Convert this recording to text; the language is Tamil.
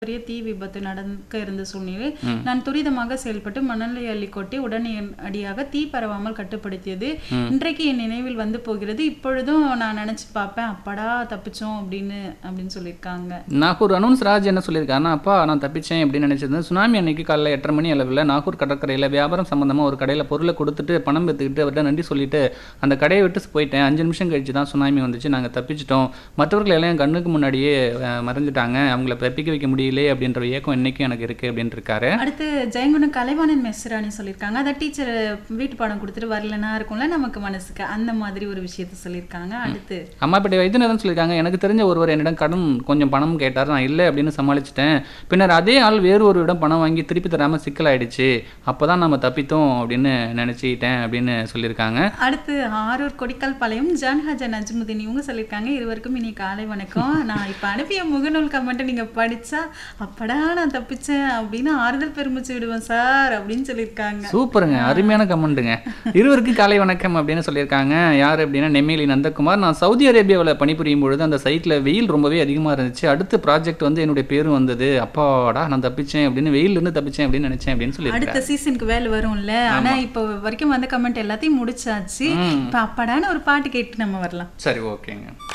பெரிய தீ விபத்து நடக்க இருந்த சூழ்நிலை நான் துரிதமாக செயல்பட்டு மணலை அள்ளி கொட்டி உடனடியாக தீ பரவாமல் கட்டுப்படுத்தியது இன்றைக்கு என் நினைவில் வந்து போகிறது இப்பொழுதும் நான் நினைச்சு பார்ப்பேன் அப்பாடா தப்பிச்சோம் அப்படின்னு அப்படின்னு சொல்லியிருக்காங்க நாகூர் அனௌன்ஸ் ராஜ் என்ன சொல்லியிருக்காருன்னா அப்பா நான் தப்பிச்சேன் அப்படின்னு நினைச்சிருந்தேன் சுனாமி அன்னைக்கு காலைல எட்டரை மணி அளவில் நாகூர் கடற்கரையில் வியாபாரம் சம்பந்தமா ஒரு கடையில் பொருளை கொடுத்துட்டு பணம் பெற்றுக்கிட்டு அவர்கிட்ட நன்றி சொல்லிட்டு அந்த கடையை விட்டு போயிட்டேன் அஞ்சு நிமிஷம் கழிச்சு தான் சுனாமி வந்துச்சு நாங்கள் தப்பிச்சிட்டோம் மற்றவர்கள் எல்லாம் என் கண்ணுக்கு முன்னாடியே அஹ், மறைஞ்சிட்டாங்க அவங்கள தப்பிக்க வைக்க முடியலையே அப்படின்ற ஏக்கம் இன்னைக்கும் எனக்கு இருக்கு அப்படின்னு இருக்காரு அடுத்து ஜெயங்குணம் கலைவாணன் மெஸ்ராணி சொல்லியிருக்காங்க அதான் டீச்சர் வீட்டு பாடம் கொடுத்துட்டு வரலனா இருக்கும்ல நமக்கு மனசுக்கு அந்த மாதிரி ஒரு விஷயத்த சொல்லியிருக்காங்க அடுத்து அம்மாப்பேட்டை வைத்தியநாதன் சொல்லியிருக்காங்க எனக்கு தெரிஞ்ச ஒருவர் என்னிடம் கடன் கொஞ்சம் பணம் கேட்டார் நான் இல்லை அப்படின்னு சமாளிச்சிட்டேன் பின்னர் அதே ஆள் வேறு ஒருவரிடம் பணம் வாங்கி திருப்பி தராமல் சிக்கலாயிடுச்சு அப்போ தான் நம்ம தப்பித்தோம் அப்படின்னு நினச்சிக்கிட்டேன் அப்படின்னு சொல்லியிருக்காங்க அடுத்து ஆரூர் கொடிக்கல் பாளையம் ஜான்ஹாஜா நஜ்முதீன் இவங்க சொல்லியிருக்காங்க இருவருக்கும் இனி காலை வணக்கம் நான் இப்போ அனுப்பிய முகநூல் கமெண்ட்டை நீங்க படிச்சா அப்படா நான் தப்பிச்சேன் அப்படின்னு ஆறுதல் பெருமிச்சு விடுவேன் சார் அப்படின்னு சொல்லியிருக்காங்க சூப்பருங்க அருமையான கமெண்ட்டுங்க இருவருக்கும் காலை வணக்கம் அப்படின்னு சொல்லியிருக்காங்க யார் அப்படின்னா நெம்மேலி நந்தகுமார் நான் சவுதி அரேபியாவில் பணிபுரியும் பொழுது அந்த சைட்டில் வெயில் ரொம்பவே அதிகமாக இருந்துச்சு அடுத்த ப்ராஜெக்ட் வந்து என்னுடைய பேரும் வந்தது அப்பாடா நான் தப்பிச்சேன் அப்படின்னு வெயிலிருந்து தப்பிச்சேன் அப்படின்னு நினைச்சேன் அப்படின்னு சொல்லியிருக்காங்க அடுத்த சீசனுக்கு வேலை வரும்ல ஆனா இப்போ வரைக்கும் வந்த கமெண்ட் எல்லாத்தையும் முடிச்சாச்சு இப்போ அப்படான்னு ஒரு பாட்டு கேட்டு நம்ம வரலாம் சரி ஓகேங்க